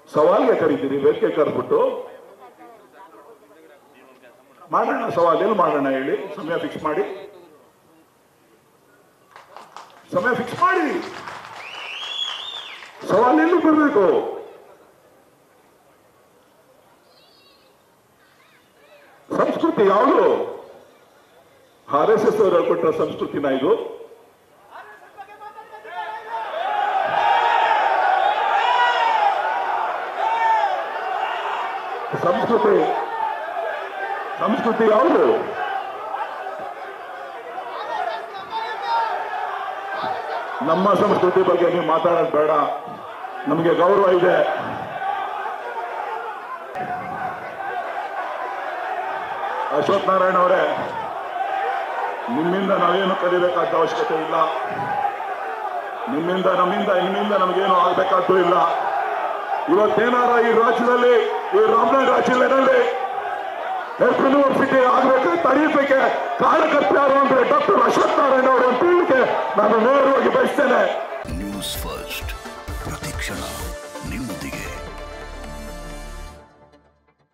ಸವಾಲ್ಗೆ ಕರೀತೀರಿ ವೇದಿಕೆ ಕರೆದ್ಬಿಟ್ಟು ಮಾಡೋಣ ಸವಾಲ್ ಎಲ್ಲಿ ಮಾಡೋಣ ಹೇಳಿ ಸಮಯ ಫಿಕ್ಸ್ ಮಾಡಿ ಸಮಯ ಫಿಕ್ಸ್ ಮಾಡಿ ಸವಾಲ್ ಎಲ್ಲಿ ಬರಬೇಕು ಸಂಸ್ಕೃತಿ ಯಾವುದು ಆರ್ ಎಸ್ ಎಸ್ ಅವರು ಕೊಟ್ಟ ಸಂಸ್ಕೃತಿನ ಇದು ಸಂಸ್ಕೃತಿ ಸಂಸ್ಕೃತಿ ಯಾವುದು ನಮ್ಮ ಸಂಸ್ಕೃತಿ ಬಗ್ಗೆ ನೀವು ಮಾತಾಡೋದು ಬೇಡ ನಮಗೆ ಗೌರವ ಇದೆ ಅಶ್ವಥ್ ನಾರಾಯಣ ಅವರೇ ನಿಮ್ಮಿಂದ ನಾವೇನು ಕಲಿಬೇಕಾದ ಅವಶ್ಯಕತೆ ಇಲ್ಲ ನಿಮ್ಮಿಂದ ನಮ್ಮಿಂದ ನಿಮ್ಮಿಂದ ನಮಗೇನು ಆಗ್ಬೇಕಾದ್ದು ಇಲ್ಲ ಇವತ್ತೇನಾರ ಈ ರಾಜ್ಯದಲ್ಲಿ ಈ ರಾಮನಗರ ಜಿಲ್ಲೆನಲ್ಲಿ ಹೆಲ್ತ್ ಯೂನಿವರ್ಸಿಟಿ ಆಗ್ಬೇಕು ತಡೆಯಬೇಕೆ ಕಾರಣಕರ್ತ ಯಾರು ಅಂದ್ರೆ ಡಾಕ್ಟರ್ ಅಶ್ವಥ್ ನಾರಾಯಣ ಅವರು ಅಂತ ಹೇಳಿಕೆ ನಾನು ನೇರವಾಗಿ ಬಯಸ್ತೇನೆ ನ್ಯೂಸ್ ಫಸ್ಟ್ ಪ್ರತಿಕ್ಷಣ ನಿಮ್ಮೊಂದಿಗೆ